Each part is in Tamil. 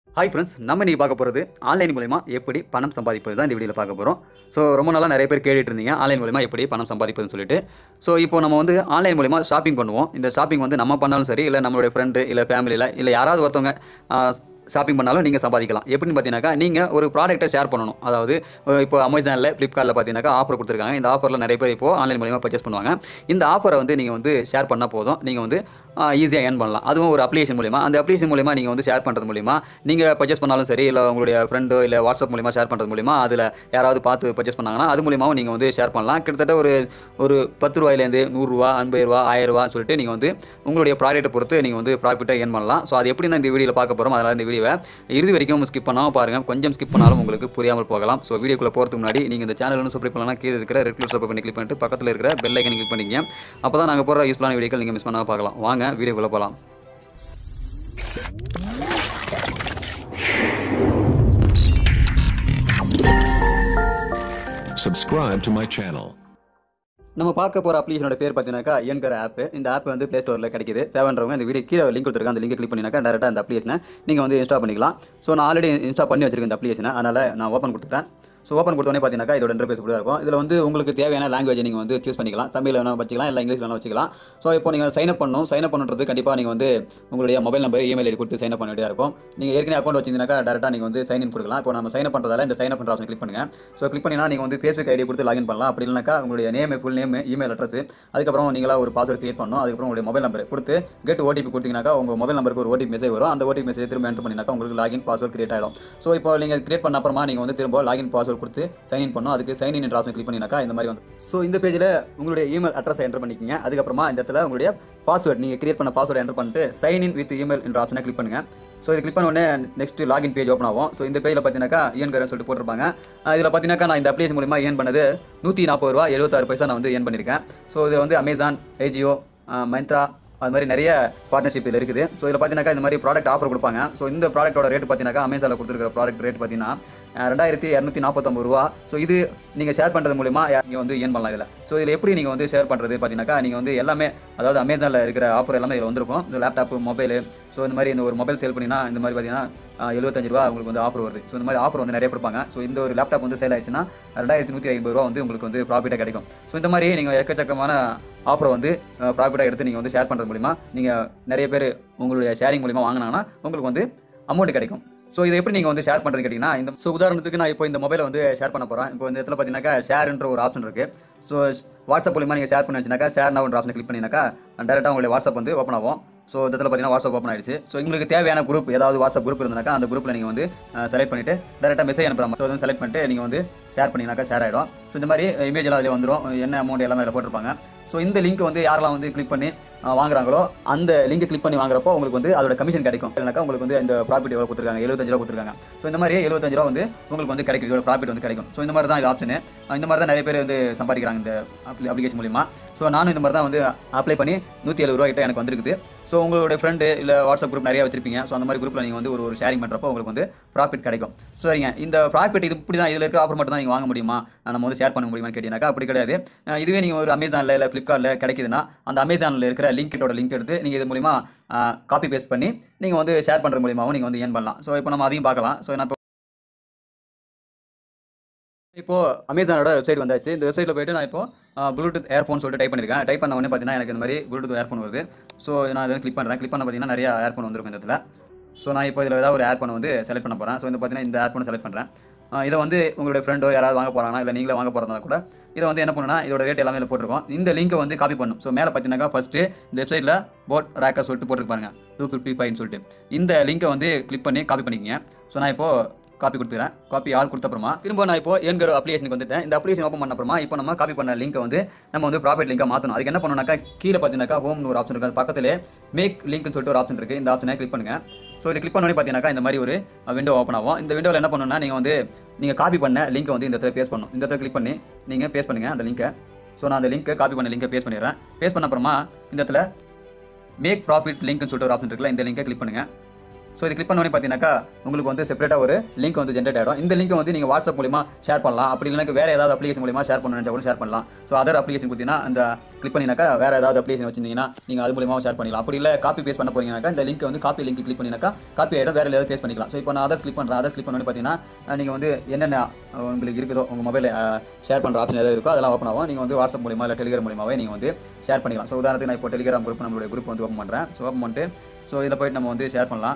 ஹாய் ஃப்ரெண்ட்ஸ் நம்ம நீ பார்க்க போகிறது ஆன்லைன் மூலயமா எப்படி பணம் சம்பாதிப்பது தான் இந்த வீடியோவில் பார்க்க போகிறோம் ஸோ ரொம்ப நாளாக நிறைய பேர் கேட்டுட்டு இருந்தீங்க ஆன்லைன் மூலயமா எப்படி பணம் சம்பாதிப்பதுன்னு சொல்லிட்டு ஸோ இப்போ நம்ம வந்து ஆன்லைன் மூலயமா ஷாப்பிங் பண்ணுவோம் இந்த ஷாப்பிங் வந்து நம்ம பண்ணாலும் சரி இல்லை நம்மளுடைய ஃப்ரெண்டு இல்லை ஃபேமிலியில் இல்லை யாராவது ஒருத்தவங்க ஷாப்பிங் பண்ணாலும் நீங்கள் சம்பாதிக்கலாம் எப்படின்னு பார்த்தீங்கன்னாக்கா நீங்கள் ஒரு ப்ராடக்ட்டை ஷேர் பண்ணணும் அதாவது அஹ் இப்போ அமேசானில் ஃப்ளிப்கார்ட்டில் பார்த்தீங்கன்னாக்கா ஆஃபர் கொடுத்துருக்காங்க இந்த ஆஃபரில் நிறைய பேர் இப்போ ஆன்லைன் மூலயமா பர்ச்சேஸ் பண்ணுவாங்க இந்த ஆஃபரை வந்து நீங்கள் வந்து ஷேர் பண்ணால் போதும் நீங்கள் வந்து ஈஸியாக ஏர்ன் பண்ணலாம் அதுவும் ஒரு அப்ளிகேஷன் மூலிமா அந்த அப்ளிகேஷன் மூலிமா நீங்கள் வந்து ஷேர் பண்ணுறது மூலிமா நீங்கள் பர்ச்சேஸ் பண்ணாலும் சரி இல்லை உங்களுடைய ஃப்ரெண்டோ இல்லை வாட்ஸ்அப் மூலிமா ஷேர் பண்ணுறது மூலிமா அதில் யாராவது பார்த்து பர்ச்சேஸ் பண்ணாங்கன்னா அது மூலிமாவும் நீங்கள் வந்து ஷேர் பண்ணலாம் கிட்டத்தட்ட ஒரு ஒரு பத்து ரூபாயிலேருந்து நூறுரூவா ஐம்பது ரூபா ஆயிரம் ரூபா சொல்லிட்டு நீங்கள் வந்து உங்களுடைய ப்ராடக்ட்டை பொறுத்து நீங்கள் வந்து ப்ராஃபிட்டை ஏர்ன் பண்ணலாம் ஸோ அது எப்படி தான் இந்த வீடியோவில் பார்க்க போகிறோம் அதனால் இந்த வீடியோவை இறுதி வரைக்கும் ஸ்கிப் பண்ணாமல் பாருங்கள் கொஞ்சம் ஸ்கிப் பண்ணாலும் உங்களுக்கு புரியாமல் போகலாம் ஸோ வீடியோக்குள்ளே போகிறதுக்கு முன்னாடி நீங்கள் இந்த சேனல் ஒன்று சப்ஸ்கிரைப் பண்ணலாம் கீழே இருக்கிற ரெட் கலர் சப்ஸ்கிரைப் பண்ணி கிளிக் பண்ணிட்டு பக்கத்தில் இருக்கிற பெல் ஐக்கன் கிளிக் பண்ணிக்கங்க அப்போ தான் நாங்கள் போகிற யூஸ்ஃபுல்லான வீடியோக்கள் நீங்கள் மிஸ் பண்ணாமல் பார்க்கலாம் வாங்க வீடியோக்குள்ளே போகலாம் Subscribe to my channel. நம்ம பார்க்க போகிற அப்ளிகேஷனோட பேர் பார்த்தீங்கன்னாக்கா என்கிற ஆப் இந்த ஆப் வந்து ப்ளே ஸ்டோரில் கிடைக்குது தேவைன்றவங்க இந்த வீடியோ கீழே லிங்க் கொடுத்துருக்கேன் அந்த லிங்க் கிளிக் பண்ணினாக்கா டேரெக்டாக அந்த அப்ளிகேஷனை நீங்கள் வந்து இன்ஸ்டால் பண்ணிக்கலாம் ஸோ நான் ஆல்ரெடி இன்ஸ்டால் பண்ணி வச்சிருக்கேன் இந்த அப்ளிகேஷனை அதனால் நான் ஓப்பன் கொடுத்துட்டேன் ஸோ ஓப்பன் கொடுத்தோன்னே பார்த்தீங்கன்னா இதோட இன்டர்பேஸ் இப்படி தான் இருக்கும் இதில் வந்து உங்களுக்கு தேவையான லாங்குவேஜ் நீங்கள் வந்து சூஸ் பண்ணிக்கலாம் தமிழ் வேணால் வச்சுக்கலாம் இல்லை இங்கிலீஷ் வேணால் வச்சுக்கலாம் ஸோ இப்போ நீங்கள் சைன் அப் பண்ணணும் சைன் அப் பண்ணுறது கண்டிப்பாக நீங்கள் வந்து உங்களுடைய மொபைல் நம்பர் இமெயில் ஐடி கொடுத்து சைன் அப் பண்ண வேண்டியதாக இருக்கும் நீங்கள் ஏற்கனவே அக்கௌண்ட் வச்சிருந்தீங்கன்னா டேரெக்டாக நீங்கள் வந்து சைன் இன் கொடுக்கலாம் இப்போ நம்ம சைன் அப் பண்ணுறதால இந்த சைன் அப் பண்ணுற ஆப்ஷன் கிளிக் பண்ணுங்கள் ஸோ கிளிக் பண்ணினா நீங்கள் வந்து ஃபேஸ்புக் ஐடி கொடுத்து லாகின் பண்ணலாம் அப்படி இல்லைனாக்கா உங்களுடைய name full name email address அதுக்கப்புறம் நீங்களா ஒரு பாஸ்வேர்ட் கிரியேட் பண்ணணும் அதுக்கப்புறம் உங்களுடைய மொபைல் நம்பர் கொடுத்து கெட் ஓடிபி கொடுத்தீங்கன்னாக்கா உங்கள் மொபைல் நம்பருக்கு ஒரு ஓடிபி மெசேஜ் வரும் அந்த ஓடிபி மெசேஜ் திரும்ப என்டர் பண்ணினாக்கா உங்களுக்கு லாகின் பாஸ்வேர்ட் கிரியேட் ஆகிடும் ஸோ இப்போ நீங்கள் கிரியேட் பண்ண அப்புறமா நீங்கள் வந்து திரும்ப லாகின் பாஸ்வேர்ட் கொடுத்து சைன் இன் பண்ணணும் அதுக்கு சைன் இன் ஆப்ஷன் கிளிக் பண்ணினாக்கா இந்த மாதிரி வந்து ஸோ இந்த பேஜில் உங்களுடைய இமெயில் அட்ரஸை என்டர் பண்ணிக்கங்க அதுக்கப்புறமா இந்த இடத்துல உங்களுடைய பாஸ்வேர்ட் நீங்கள் கிரியேட் பண்ண பாஸ்வேர்ட் என்டர் பண்ணிட்டு சைன் இன் வித் இமெயில் என்ற ஆப்ஷனை கிளிக் பண்ணுங்கள் ஸோ இது கிளிக் பண்ண உடனே நெக்ஸ்ட் லாகின் பேஜ் ஓப்பன் ஆகும் ஸோ இந்த பேஜில் பார்த்தீங்கன்னாக்கா ஏன் கரன் சொல்லிட்டு போட்டிருப்பாங்க இதில் பார்த்தீங்கன்னாக்கா நான் இந்த அப்ளிகேஷன் மூலிமா ஏன் பண்ணது நூற்றி நாற்பது ரூபா எழுபத்தாறு பைசா நான் வந்து ஏன் பண்ணியிருக்கேன் ஸோ இது வந்து அமேசான் ஏஜியோ மைந்த்ரா அது மாதிரி நிறைய பார்ட்னர்ஷிப் இதில் இருக்குது ஸோ இதில் பார்த்தீங்கன்னாக்கா இந்த மாதிரி ப்ராடக்ட் ஆஃபர் கொடுப்பாங்க ஸோ இந்த ப்ராடக்ட்டோட ரேட் பார்த்தீங்கன்னாக்கா அமேசானில் கொடுத்துருக்கிற ப்ராடக்ட் ரேட் பார்த்தீங்கன்னா அஹ், ரெண்டாயிரத்தி இரநூத்தி நாற்பத்தொம்பது ரூபா ஸோ இது நீங்கள் ஷேர் பண்ணுறது மூலிமா நீங்கள் வந்து ஏன் பண்ணலாம் இதில் ஸோ இதில் எப்படி நீங்கள் வந்து ஷேர் பண்ணுறது பார்த்தீங்கன்னாக்கா நீங்கள் வந்து எல்லாமே அதாவது அமேசானில் இருக்கிற ஆஃபர் எல்லாமே இதில் வந்திருக்கும் இந்த லேப்டாப்பு மொபைலு ஸோ இந்த மாதிரி இந்த ஒரு மொபைல் சேல் பண்ணினா இந்த மாதிரி பார்த்தீங்கன்னா ஆஹ், எழுபத்தஞ்சு ரூபா உங்களுக்கு வந்து ஆஃபர் வருது ஸோ இந்த மாதிரி ஆஃபர் வந்து நிறைய கொடுப்பாங்க ஸோ இந்த ஒரு லேப்டாப் வந்து சேல் ஆயிடுச்சுன்னா ரெண்டாயிரத்தி நூற்றி ஐம்பது ரூபா வந்து உங்களுக்கு வந்து ப்ராஃபிட்டாக கிடைக்கும் ஸோ இந்த மாதிரி நீங்கள் எக்கச்சக்கமான ஆஃபரை வந்து ப்ராஃபிட்டாக எடுத்து நீங்கள் வந்து ஷேர் பண்ணுறது மூலிமா நீங்கள் நிறைய பேர் உங்களுடைய ஷேரிங் மூலிமா வாங்கினாங்கன்னா உங்களுக்கு வந்து அமௌண்ட் கிடைக்கும் ஸோ இதை எப்படி நீங்கள் வந்து ஷேர் பண்ணுறது கேட்டிங்கன்னா இந்த ஸோ உதாரணத்துக்கு நான் இப்போ இந்த மொபைலை வந்து ஷேர் பண்ண போகிறேன் இப்போ இந்த இடத்துல பார்த்தீங்கன்னாக்கா ஷேர்ன்ற ஒரு ஆப்ஷன் இருக்குது ஸோ வாட்ஸ்அப் மூலிமா நீங்கள் ஷேர் பண்ணி வச்சுனாக்கா ஷேர் நவுன்ற ஆப்ஷன் கிளிக் பண்ணினாக்கா டேரெக்டாக உங்களுடைய வாட்ஸ்அப் வந்து ஓப்பன் ஆகும் ஸோ இந்த இடத்துல பார்த்தீங்கன்னா வாட்ஸ்அப் ஓப்பன் ஆயிடுச்சு ஸோ உங்களுக்கு தேவையான குரூப் ஏதாவது வாட்ஸ்அப் குரூப் இருந்தாக்கா அந்த குரூப்பில் நீங்கள் வந்து செலக்ட் பண்ணிட்டு டேரெக்டாக மெசேஜ் அனுப்புறாங்க ஸோ வந்து செலக்ட் பண்ணிட்டு நீங்கள் வந்து ஷேர் பண்ணினாக்கா ஷேர் ஆகிடும் ஸோ இந்த மாதிரி இமேஜ் எல்லாம் அதில் வந்துடும் என்ன அமௌண்ட் எல்லாமே அதில் போட்டிருப்பாங்க ஸோ இந்த லிங்க் வந்து யாரெல்லாம் வந்து கிளிக் பண்ணி அஹ், வாங்குறாங்களோ அந்த லிங்கை கிளிக் பண்ணி வாங்குறப்போ உங்களுக்கு வந்து அதோட கமிஷன் கிடைக்கும் இல்லைனாக்கா உங்களுக்கு வந்து இந்த ப்ராஃபிட் எவ்வளோ கொடுத்துருக்காங்க எழுபத்தஞ்சு ரூபா கொடுத்துருக்காங்க ஸோ இந்த மாதிரி எழுபத்தஞ்சு ரூபா வந்து உங்களுக்கு வந்து கிடைக்கும் இதோட ப்ராஃபிட் வந்து கிடைக்கும் ஸோ இந்த மாதிரி தான் இது ஆப்ஷனு இந்த மாதிரி தான் நிறைய பேர் வந்து சம்பாதிக்கிறாங்க இந்த அப்ளிகேஷன் மூலிமா ஸோ நானும் இந்த மாதிரி தான் வந்து அப்ளை பண்ணி நூற்றி எழுபது ரூபா கிட்ட எனக்கு வந்திருக்குது ஸோ உங்களுடைய ஃப்ரெண்டு இல்லை வாட்ஸ்அப் குரூப் நிறைய வச்சிருப்பீங்க ஸோ அந்த மாதிரி குரூப்பில் நீங்கள் வந்து ஒரு ஒரு ஷேரிங் பண்ணுறப்போ உங்களுக்கு வந்து ப்ராஃபிட் கிடைக்கும் ஸோ சரிங்க இந்த ப்ராஃபிட் இது இப்படி தான் இதில் இருக்க ஆஃபர் மட்டும் தான் நீங்கள் வாங்க முடியுமா நம்ம வந்து ஷேர் பண்ண முடியுமான்னு கேட்டீங்கன்னாக்கா அப்படி கிடையாது அஹ் இதுவே நீங்கள் ஒரு அமேசானில் இல்லை ஃப்ளிப்கார்ட்டில் கிடைக்குதுன்னா அந்த அமேசானில் இருக்கிற லிங்க்கோட லிங்க் எடுத்து நீங்கள் இது மூலிமா காப்பி பேஸ்ட் பண்ணி நீங்கள் வந்து ஷேர் பண்ணுறது மூலியமாகவும் நீங்கள் வந்து ஏன் பண்ணலாம் ஸோ இப்போ நம்ம அதையும் பார்க்கலாம் ஸோ நான் இப்போ இப்போ அமேசானோட வெப்சைட் வந்தாச்சு இந்த வெப்சைட்டில் போயிட்டு நான் இப்போ ப்ளூடூத் ஏர்ஃபோன் சொல்லிட்டு டைப் பண்ணியிருக்கேன் டைப் பண்ண உடனே பார்த்தீங்கன்னா எனக்கு இந்த மாதிரி ப்ளூடூத் ஏர்ஃபோன் வருது ஸோ நான் இதை கிளிக் பண்ணுறேன் கிளிக் பண்ண பார்த்தீங்கன்னா நிறைய ஏர்ஃபோன் வந்திருக்கும் இந்த இடத்துல ஸோ நான் இப்போ இதில் ஏதாவது ஒரு ஏர்ஃபோன் வந்து செலக்ட் பண்ண போகிறேன் ஸோ இந்த பார்த்தீங்கன்னா இந்த ஏர்ஃபோன் செலக்ட் பண்ணுறேன் இதை வந்து உங்களுடைய ஃப்ரெண்டோ யாராவது வாங்க போகிறாங்கன்னா இல்லை நீங்களே வாங்க போகிறதா கூட இதை வந்து என்ன பண்ணுன்னா இதோட ரேட் எல்லாமே இதில் போட்டிருக்கோம் இந்த லிங்கை வந்து காப்பி பண்ணும் ஸோ மேலே பார்த்தீங்கன்னாக்கா ஃபஸ்ட்டு இந்த வெப்சைட்டில் போட் ரேக்கர் சொல்லிட்டு போட்டிருப்பாங்க டூ ஃபிஃப்டி ஃபைவ்னு சொல்லிட்டு இந்த லிங்கை வந்து கிளிக் பண்ணி காப்பி பண்ணிக்கங்க ஸோ நான் இப்போது காப்பி கொடுத்துக்கிறேன் காப்பி ஆள் கொடுத்த அப்புறமா திரும்ப நான் இப்போ என்கிற அப்ளிகேஷனுக்கு வந்துட்டேன் இந்த அப்ளிகேஷன் ஓப்பன் பண்ண அப்புறமா இப்போ நம்ம காப்பி பண்ண லிங்கை வந்து நம்ம வந்து ப்ராஃபிட் லிங்காக மாற்றணும் அதுக்கு என்ன பண்ணணும்னாக்கா கீழே பார்த்தீங்கன்னாக்கா ஹோம்னு ஒரு ஆப்ஷன் இருக்குது அது பக்கத்தில் மேக் லிங்க்னு சொல்லிட்டு ஒரு ஆப்ஷன் இருக்குது இந்த ஆப்ஷனை கிளிக் பண்ணுங்கள் ஸோ இது கிளிக் பண்ணோடனே பார்த்தீங்கன்னாக்கா இந்த மாதிரி ஒரு விண்டோ ஓப்பன் ஆகும் இந்த விண்டோவில் என்ன பண்ணணும்னா நீங்கள் வந்து நீங்கள் காப்பி பண்ண லிங்கை வந்து இந்த இடத்துல பேஸ்ட் பண்ணணும் இந்த இடத்துல கிளிக் பண்ணி நீங்கள் பேஸ்ட் பண்ணுங்கள் அந்த லிங்கை ஸோ நான் அந்த லிங்கை காப்பி பண்ண லிங்கை பேஸ்ட் பண்ணிடுறேன் பேஸ்ட் பண்ண அப்புறமா இந்த இடத்துல மேக் ப்ராஃபிட் லிங்க்னு சொல்லிட்டு ஒரு ஆப்ஷன் இருக்குல்ல இந்த லிங்கை கிளிக் பண்ணுங்கள் ஸோ இது கிளிக் பண்ணோடனே பார்த்தீங்கன்னாக்கா உங்களுக்கு வந்து செப்பரேட்டாக ஒரு லிங்க் வந்து ஜென்ரேட் ஆகிடும் இந்த லிங்க் வந்து நீங்கள் வாட்ஸ்அப் மூலிமா ஷேர் பண்ணலாம் அப்படி இல்லைனா வேறு ஏதாவது அப்ளிகேஷன் மூலிமா ஷேர் பண்ணணும் நினச்சா கூட ஷேர் பண்ணலாம் ஸோ அதர் அப்ளிகேஷன் பார்த்தீங்கன்னா அந்த கிளிக் பண்ணினாக்கா வேறு ஏதாவது அப்ளிகேஷன் வச்சிருந்தீங்கன்னா நீங்கள் அது மூலியமாக ஷேர் பண்ணிக்கலாம் அப்படி இல்லை காப்பி பேஸ்ட் பண்ண போறீங்கன்னாக்கா இந்த லிங்க் வந்து காப்பி லிங்க் கிளிக் பண்ணினாக்கா காப்பி ஆகிடும் வேறு ஏதாவது பேஸ்ட் பண்ணிக்கலாம் ஸோ இப்போ நான் அதர்ஸ் கிளிக் பண்ணுறேன் அதர்ஸ் கிளிக் பண்ணி பார்த்தீங்கன்னா நீங்கள் வந்து என்னென்ன அஹ், உங்களுக்கு இருக்குதோ உங்கள் மொபைலில் ஷேர் பண்ணுற ஆப்ஷன் ஏதாவது இருக்கோ அதெல்லாம் ஓப்பன் ஆகும் நீங்கள் வந்து வாட்ஸ்அப் மூலியமா இல்லை டெலிகிராம் மூலியமாவே நீங்கள் வந்து ஷேர் பண்ணிக்கலாம் ஸோ உதாரணத்துக்கு நான் இப்போ டெலிகிராம் குரூப் நம்மளுடைய குரூப் வந்து ஓப்பன் பண்ணுறேன் ஸோ ஓப்பன் பண்ணிட்டு ஸோ இதில் போயிட்டு நம்ம வந்து ஷேர் பண்ணலாம்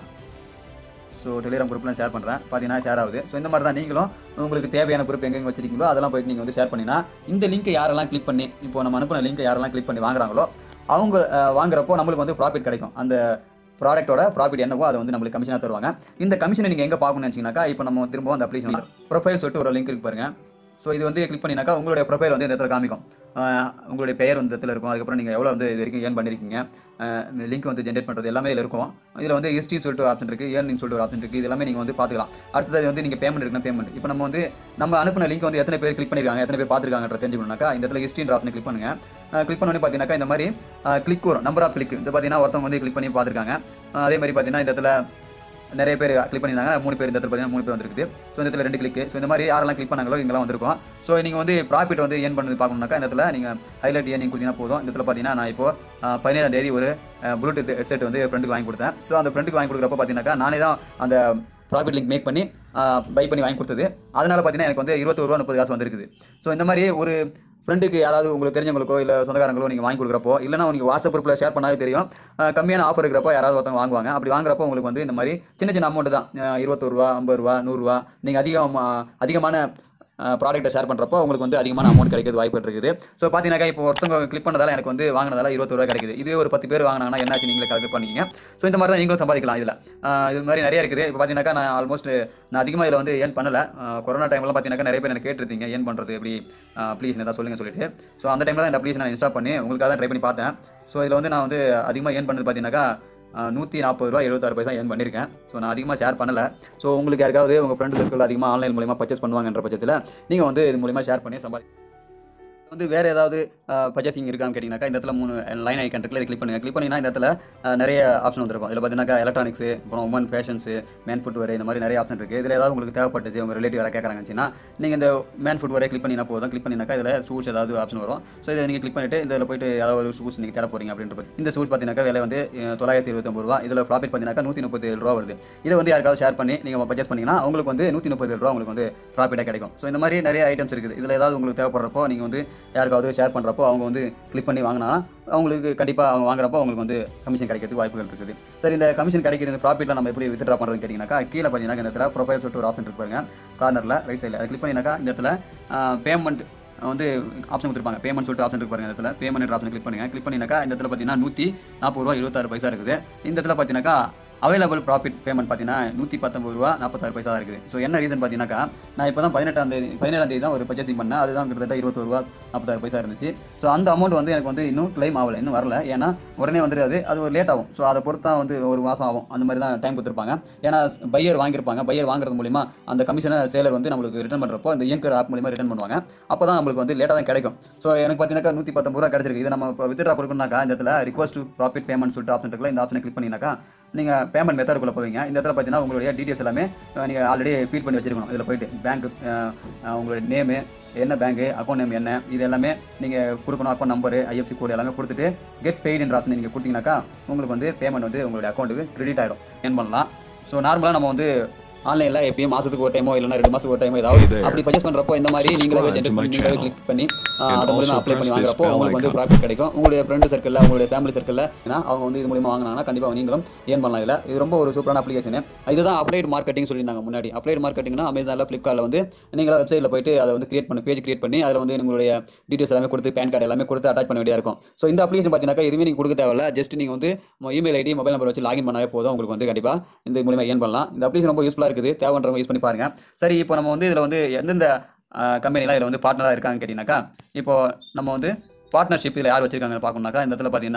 ஸோ டெலிகிராம் குரூப்பில் ஷேர் பண்ணுறேன் பார்த்தீங்கன்னா ஷேர் ஆகுது ஸோ இந்த மாதிரி தான் நீங்களும் உங்களுக்கு தேவையான குரூப் எங்கெங்க வச்சிருக்கீங்களோ அதெல்லாம் போயிட்டு நீங்கள் வந்து ஷேர் பண்ணினா இந்த லிங்க்கை யாரெல்லாம் கிளிக் பண்ணி இப்போ நம்ம அனுப்பின லிங்க்கை யாரெல்லாம் கிளிக் பண்ணி வாங்குறாங்களோ அவங்க அஹ், வாங்குறப்போ நம்மளுக்கு வந்து ப்ராஃபிட் கிடைக்கும் அந்த ப்ராடக்ட்டோட ப்ராஃபிட் என்னவோ அதை வந்து நம்மளுக்கு கமிஷனாக தருவாங்க இந்த கமிஷனை நீங்கள் எங்கே பார்க்கணும்னு நினச்சிங்கனாக்கா இப்போ நம்ம திரும்ப அந்த அப்ளிகேஷன் ப்ரொஃபைல் சொல்லிட்டு ஒரு லிங்க் இருக்கு பாருங்க ஸோ இது வந்து கிளிக் பண்ணினாக்கா உங்களுடைய ப்ரொஃபைல் வந்து இந்த இடத்துல காமிக்கும் அஹ், உங்களுடைய பெயர் வந்து இந்த இடத்துல இருக்கும் அதுக்கப்புறம் நீங்கள் எவ்வளோ வந்து இது வரைக்கும் ஏர்ன் பண்ணியிருக்கீங்க லிங்க் வந்து ஜென்ரேட் பண்ணுறது எல்லாமே இதில் இருக்கும் இதில் வந்து ஹிஸ்ட்ரி சொல்லிட்டு ஒரு ஆப்ஷன் இருக்குது ஏர்னிங் சொல்லிட்டு ஒரு ஆப்ஷன் இருக்குது இது எல்லாமே நீங்கள் வந்து பார்த்துக்கலாம் அடுத்தது வந்து நீங்கள் பேமெண்ட் இருக்குன்னா பேமெண்ட் இப்போ நம்ம வந்து நம்ம அனுப்பின லிங்க் வந்து எத்தனை பேர் கிளிக் பண்ணிருக்காங்க எத்தனை பேர் பார்த்துருக்காங்கன்ற தெரிஞ்சுக்கணும்னாக்கா இந்த இடத்துல ஹிஸ்ட்ரின்ற ஆப்ஷன் கிளிக் பண்ணுங்க கிளிக் பண்ணோன்னே பார்த்தீங்கன்னாக்கா இந்த மாதிரி கிளிக் வரும் நம்பர் ஆஃப் கிளிக் இந்த பார்த்தீங்கன்னா ஒருத்தவங்க வந்து கிளிக் பண்ணி பார்த்துருக்காங்க அஹ் அதே மாதிரி பார்த்தீங்கன்னா இந்த இடத்துல நிறைய பேர் கிளிக் பண்ணியிருந்தாங்க மூணு பேர் இந்த இடத்துல பார்த்தீங்கன்னா மூணு பேர் வந்திருக்குது ஸோ இந்த இடத்துல ரெண்டு கிளிக் ஸோ இந்த மாதிரி யாரெல்லாம் கிளிக் பண்ணாங்களோ இங்கெல்லாம் வந்திருக்கும் ஸோ நீங்கள் வந்து ப்ராஃபிட் வந்து ஏன் பண்ணது பார்க்கணும்னாக்கா இந்த இடத்துல நீங்கள் ஹைலைட் ஏன் நீங்கள் கொடுத்தீங்கன்னா போதும் இந்த இடத்துல பார்த்தீங்கன்னா நான் இப்போ அஹ், பதினேழாம் தேதி ஒரு ப்ளூடூத் ஹெட்செட் வந்து ஃப்ரெண்டுக்கு வாங்கி கொடுத்தேன் ஸோ அந்த ஃப்ரெண்டுக்கு வாங்கி கொடுக்குறப்ப பார்த்தீங்கன்னாக்கா நானே தான் அந்த ப்ராஃபிட் லிங்க் மேக் பண்ணி பை பண்ணி வாங்கி கொடுத்தது அதனால பார்த்தீங்கன்னா எனக்கு வந்து இருபத்தொரு ரூபா முப்பது காசு வந்திருக்குது ஸோ இந்த மாதிரி ஒரு ஃப்ரெண்டுக்கு யாராவது உங்களுக்கு தெரிஞ்சவங்களுக்கோ இல்லை சொந்தக்காரங்களோ நீங்கள் வாங்கி கொடுக்குறப்போ இல்லைனா நீங்கள் வாட்ஸ்அப் குரூப்பில் ஷேர் பண்ணாலே தெரியும் அஹ் கம்மியான ஆஃபர் இருக்கிறப்போ யாராவது ஒருத்தவங்க வாங்குவாங்க அப்படி வாங்குறப்போ உங்களுக்கு வந்து இந்த மாதிரி சின்ன சின்ன அமௌண்ட் தான் அஹ் இருபத்தொரு ரூபா ஐம்பது ரூபா நூறுரூவா நீங்கள் அதிகம் அஹ் அதிகமான ப்ராடக்ட்டை ஷேர் பண்ணுறப்போ உங்களுக்கு வந்து அதிகமான அமௌண்ட் கிடைக்கிறது வாய்ப்பு இருக்குது ஸோ பார்த்தீங்கன்னா இப்போ ஒருத்தவங்க கிளிக் பண்ணதால எனக்கு வந்து வாங்கினதால இருபத்தொரு ரூபா கிடைக்குது இதுவே ஒரு பத்து பேர் வாங்கினாங்கன்னா என்னாச்சு நீங்களே கால்குலேட் பண்ணிக்கிங்க ஸோ இந்த மாதிரி தான் நீங்களும் சம்பாதிக்கலாம் இதில் இது மாதிரி நிறைய இருக்குது இப்போ பார்த்தீங்கன்னாக்கா நான் ஆல்மோஸ்ட் நான் அதிகமாக இதில் வந்து ஏன் பண்ணல அஹ் கொரோனா டைம்லாம் பார்த்தீங்கன்னா நிறைய பேர் எனக்கு கேட்டிருந்தீங்க ஏன் பண்ணுறது எப்படி ப்ளீஸ் ஏதாவது சொல்லுங்க சொல்லிட்டு ஸோ அந்த டைமில் தான் இந்த அப்ளிகேஷன் நான் இன்ஸ்டால் பண்ணி உங்களுக்காக தான் ட்ரை பண்ணி பார்த்தேன் ஸோ இதில் வந்து நான் வந்து அதிகமாக ஏன் பண்ணது பார்த்தீங்கன்னாக்கா நூற்றி நாற்பது ரூபா எழுபத்தாறு பைசா ஏர்ன் பண்ணியிருக்கேன் ஸோ நான் அதிகமாக ஷேர் பண்ணலை ஸோ உங்களுக்கு யாருக்காவது உங்கள் ஃப்ரெண்ட் சர்க்கிள் அதிகமாக ஆன்லைன் மூலிமா பர்ச்சேஸ் பண்ணுவாங்கன்ற பட்சத்தில் நீங்கள் வந்து இது மூலிமா ஷேர் பண்ணி சம்பாதி வந்து வேறு ஏதாவது பர்ச்சேசிங் இருக்கான்னு கேட்டிங்கனாக்கா இந்த இடத்துல மூணு லைன் ஐக்கன் இருக்குல்ல இதை கிளிக் பண்ணுங்கள் கிளிக் பண்ணிங்கன்னா இந்த இடத்துல அஹ், நிறைய ஆப்ஷன் வந்துருக்கும் இதில் பார்த்தீங்கன்னா எலக்ட்ரானிக்ஸ் அப்புறம் உமன் ஃபேஷன்ஸு மேன் ஃபுட் வேறு இந்த மாதிரி நிறைய ஆப்ஷன் இருக்குது இதில் ஏதாவது உங்களுக்கு தேவைப்பட்டுச்சு உங்கள் ரிலேட்டிவ் யாராவது கேட்குறாங்கன்னு நீங்கள் இந்த மேன் ஃபுட் வேறு கிளிக் பண்ணினா போதும் கிளிக் பண்ணினாக்கா இதில் ஷூஸ் ஏதாவது ஆப்ஷன் வரும் ஸோ இதை நீங்கள் கிளிக் பண்ணிட்டு இதில் போயிட்டு ஏதாவது ஒரு ஷூஸ் நீங்கள் தேட போகிறீங்க அப்படின்ற இந்த ஷூஸ் பார்த்தீங்கன்னாக்கா விலை வந்து அஹ், தொள்ளாயிரத்தி இருபத்தொம்பது ரூபா இதில் ப்ராஃபிட் பார்த்தீங்கன்னா நூற்றி முப்பத்தி ஏழு ரூபா வருது இதை வந்து யாருக்காவது ஷேர் பண்ணி நீங்கள் பர்ச்சேஸ் பண்ணிங்கன்னா உங்களுக்கு வந்து நூற்றி முப்பது ரூபா உங்களுக்கு வந்து ப்ராஃபிட்டாக கிடைக்கும் ஸோ இந்த மாதிரி நிறைய ஐட்டம்ஸ் இருக்குது இதில் ஏதாவது உங்களுக்கு தேவைப்படுறப்போ நீங்கள் வந்து யாருக்காவது ஷேர் பண்ணுறப்போ அவங்க வந்து கிளிக் பண்ணி வாங்கினா அவங்களுக்கு கண்டிப்பாக அவங்க வாங்குறப்போ அவங்களுக்கு வந்து கமிஷன் கிடைக்கிறதுக்கு வாய்ப்புகள் இருக்குது சரி இந்த கமிஷன் கிடைக்கிறது ப்ராஃபிட்டில் நம்ம எப்படி வித்ட்ரா பண்ணுறதுன்னு கேட்டிங்கனாக்கா கீழே பார்த்தீங்கன்னா இந்த இடத்துல ப்ரொஃபைல் சொல்லிட்டு ஒரு ஆப்ஷன் இருக்கு பாருங்க கார்னரில் ரைட் சைடில் அதை கிளிக் பண்ணினாக்கா இந்த இடத்துல பேமெண்ட் வந்து ஆப்ஷன் கொடுத்துருப்பாங்க பேமெண்ட் சொல்லிட்டு ஆப்ஷன் இருக்கு பாருங்க இந்த இடத்துல பேமெண்ட் ஆப்ஷன் கிளிக் பண்ணுங்க கிளிக் பண்ணினாக்கா இந்த இடத்துல பார்த்தீங்கன்னா நூற்றி நாற்பது ரூபா இருபத்தாறு பைசா இருக்குது இந்த இடத்துல பார்த்தீங்கன்னாக்கா அவைலபிள் ப்ராஃபிட் பேமெண்ட் பார்த்தீங்கன்னா நூற்றி பத்தொம்பது ரூபா நாற்பத்தாறு பைசா தான் இருக்குது ஸோ என்ன ரீசன் பார்த்தீங்கன்னாக்கா நான் இப்போ தான் பதினெட்டாம் தேதி பதினேழாம் தேதி தான் ஒரு பர்ச்சேசிங் பண்ணேன் அதுதான் கிட்டத்தட்ட இருபத்தொரு ரூபா நாற்பத்தாறு பைசா இருந்துச்சு ஸோ அந்த அமௌண்ட் வந்து எனக்கு வந்து இன்னும் claim ஆகலை இன்னும் வரல ஏன்னா உடனே வந்துடாது அது ஒரு லேட் ஆகும் ஸோ அதை பொறுத்து தான் வந்து ஒரு மாதம் ஆகும் அந்த மாதிரி தான் டைம் கொடுத்துருப்பாங்க ஏன்னா பையர் வாங்கியிருப்பாங்க பையர் வாங்குறது மூலிமா அந்த கமிஷனை சேலர் வந்து நம்மளுக்கு ரிட்டர்ன் பண்ணுறப்போ அந்த இயங்கர் ஆப் மூலிமா ரிட்டர்ன் பண்ணுவாங்க அப்போ தான் நம்மளுக்கு வந்து லேட்டாக தான் கிடைக்கும் ஸோ எனக்கு பார்த்தீங்கன்னா நூற்றி பத்தொம்பது ரூபா கிடச்சிருக்கு இதை நம்ம இப்போ வித்ட்ரா கொடுக்கணும்னாக்கா இந்த இடத்துல ரிக்வஸ்ட் ப்ராஃபிட் பேமெண்ட் சொல்லிட்டு ஆப்ஷன் இருக்குல்ல இந்த ஆப்ஷனை கிளிக் பண்ணினாக்கா நீங்கள் பேமெண்ட் மெத்தடுக்குள்ளே போவீங்க இந்த இடத்துல பார்த்தீங்கன்னா உங்களுடைய டீட்டெயில்ஸ் எல்லாமே நீங்கள் ஆல்ரெடி ஃபீட் பண்ணி வச்சிருக்கணும் இதில் போயிட்டு பேங்க் உங்களுடைய நேமு என்ன பேங்க்கு அக்கௌண்ட் நேம் என்ன இது எல்லாமே நீங்கள் கொடுக்கணும் அக்கௌண்ட் நம்பரு ஐஎஃப்சி கோடு எல்லாமே கொடுத்துட்டு கெட் பெய்டுன்ற ஆப்ஷன் நீங்கள் கொடுத்தீங்கன்னாக்கா உங்களுக்கு வந்து பேமெண்ட் வந்து உங்களுடைய அக்கௌண்ட்டுக்கு கிரெடிட் ஆகிடும் ஏன் பண்ணலாம் ஸோ நார்மலாக நம்ம வந்து ஆன்லைனில் எப்பயும் மாதத்துக்கு ஒரு டைமோ இல்லைனா ரெண்டு மாதத்துக்கு ஒரு டைமோ ஏதாவது Hey there. அப்படி பர்ச்சேஸ் பண்ணுறப்போ இந்த மாதிரி நீங்களே Subscribe to ஜென்ரேட் my பண்ணி நீங்களே channel. கிளிக் பண்ணி ஆ, And அது மூலிமா also அப்ளை பண்ணி press this வாங்குறப்போ bell உங்களுக்கு வந்து icon. ப்ராஃபிட் கிடைக்கும் உங்களுடைய ஃப்ரெண்டு சர்க்கிளில் உங்களுடைய ஃபேமிலி சர்க்கிளில் ஏன்னா அவங்க வந்து இது மூலிமா வாங்கினாங்கன்னா கண்டிப்பாக நீங்களும் ஏன் பண்ணலாம் இதில் இது ரொம்ப ஒரு சூப்பரான அப்ளிகேஷன் இதுதான் அப்ளைட் மார்க்கெட்டிங் சொல்லியிருந்தாங்க முன்னாடி அப்ளைட் மார்க்கெட்டிங்னா அமேசானில் ஃப்ளிப்கார்ட்டில் வந்து நீங்கள் வெப்சைட்டில் போயிட்டு அதை வந்து கிரியேட் பண்ணி பேஜ் கிரியேட் பண்ணி அதில் வந்து உங்களுடைய டீட்டெயில்ஸ் எல்லாமே கொடுத்து பேன் கார்டு எல்லாமே கொடுத்து அட்டாச் பண்ண வேண்டியதாக இருக்கும் ஸோ இந்த அப்ளிகேஷன் பார்த்தீங்கன்னா எதுவுமே நீங்கள் கொடுக்க தேவையில்ல ஜஸ்ட் நீங்கள் வந்து இமெயில் ஐடி மொபைல் நம்பர் வச்சு லாகின் பண்ணாவே போதும் உங்களுக்கு வந்து கண்டிப்பாக இந்த மூலிமா ஏன் பண்ணலாம் இந்த அப்ளிகேஷன் ரொம்ப யூஸ்ஃபுல்லாக இருக்குது தேவைன்றவங்க யூஸ் பண்ணி பாருங்க சரி இப்போ நம்ம வந்து இதில் வந்து எந்தெந்த கம்பெனிலாம் இதில் வந்து பார்ட்னராக இருக்காங்க கேட்டிங்கனாக்கா இப்போ நம்ம வந்து பார்ட்னர்ஷிப் இதில் யார் வச்சிருக்காங்கன்னு பார்க்கணும்னாக்கா இந்த இடத்துல பார்த்தீங்கன்னா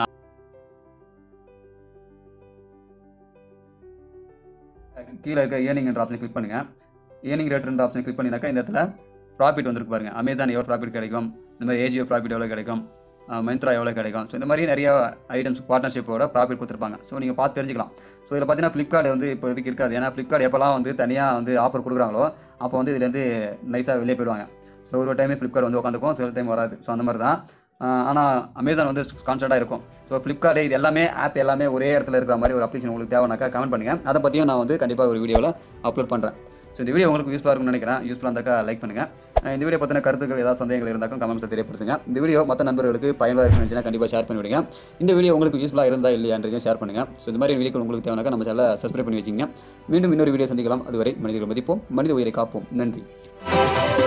கீழே இருக்க ஏர்னிங்ன்ற ஆப்ஷன் கிளிக் பண்ணுங்க ஏர்னிங் ரேட்ன்ற ஆப்ஷன் கிளிக் பண்ணினாக்கா இந்த இடத்துல ப்ராஃபிட் வந்துருக்கு பாருங்க அமேசான் எவ்வளோ ப்ராஃபிட் கிடைக்கும் இந்த மாதிரி ஏஜியோ ப்ராஃபிட் எவ்வளோ கிடைக்கும் மென்த்ரா எவ்வளோ கிடைக்கும் ஸோ இந்த மாதிரி நிறைய ஐட்டம்ஸ் பார்ட்னர்ஷிப்போட ப்ராஃபிட் கொடுத்துருப்பாங்க ஸோ நீங்கள் பார்த்து தெரிஞ்சுக்கலாம் ஸோ இதில் பார்த்தீங்கன்னா ஃப்ளிப்கார்ட் வந்து இப்போ இதுக்கு இருக்காது ஏன்னா ஃப்ளிப்கார்ட் எப்போல்லாம் வந்து தனியாக வந்து ஆஃபர் கொடுக்குறாங்களோ அப்போ வந்து இதுலேருந்து நைஸாக வெளியே போயிடுவாங்க ஸோ ஒரு டைமே ஃப்ளிப்கார்ட் வந்து உட்காந்துக்கும் சில டைம் வராது ஸோ அந்த மாதிரி தான் ஆனால் அமேசான் வந்து கான்ஸ்டண்ட்டாக இருக்கும் ஸோ ஃப்ளிப்கார்ட் இது எல்லாமே ஆப் எல்லாமே ஒரே இடத்துல இருக்கிற மாதிரி ஒரு அப்ளிகேஷன் உங்களுக்கு தேவைனாக்கா கமெண்ட் பண்ணுங்கள் அதை பற்றியும் நான் வந்து கண்டிப்பாக ஒரு வீடியோவில் அப்லோட் பண்ணுறேன் ஸோ இந்த வீடியோ உங்களுக்கு யூஸ்ஃபுல்லாக இருக்கும்னு நினைக்கிறேன் யூஸ்ஃபுல்லாக இருந்தாக்கா லைக் பண்ணுங்கள் அஹ் இந்த வீடியோ பற்றின கருத்துக்கள் ஏதாவது சந்தேகங்கள் இருந்தாக்கும் கமெண்ட்ஸை தெரியப்படுத்துங்க இந்த வீடியோ மற்ற நண்பர்களுக்கு பயனுள்ளதாக இருக்குன்னு நினச்சினா கண்டிப்பாக ஷேர் பண்ணி விடுங்க இந்த வீடியோ உங்களுக்கு யூஸ்ஃபுல்லாக இருந்தா இல்லையான்றதையும் ஷேர் பண்ணுங்கள் ஸோ இந்த மாதிரி வீடியோக்கள் உங்களுக்கு தேவைனாக்கா நம்ம சேனலை சப்ஸ்கிரைப் பண்ணி வச்சிங்க மீண்டும் இன்னொரு வீடியோ சந்திக்கலாம் அதுவரை மனிதர்கள் மதிப்போம் மனித உயிரை காப்போம் நன்றி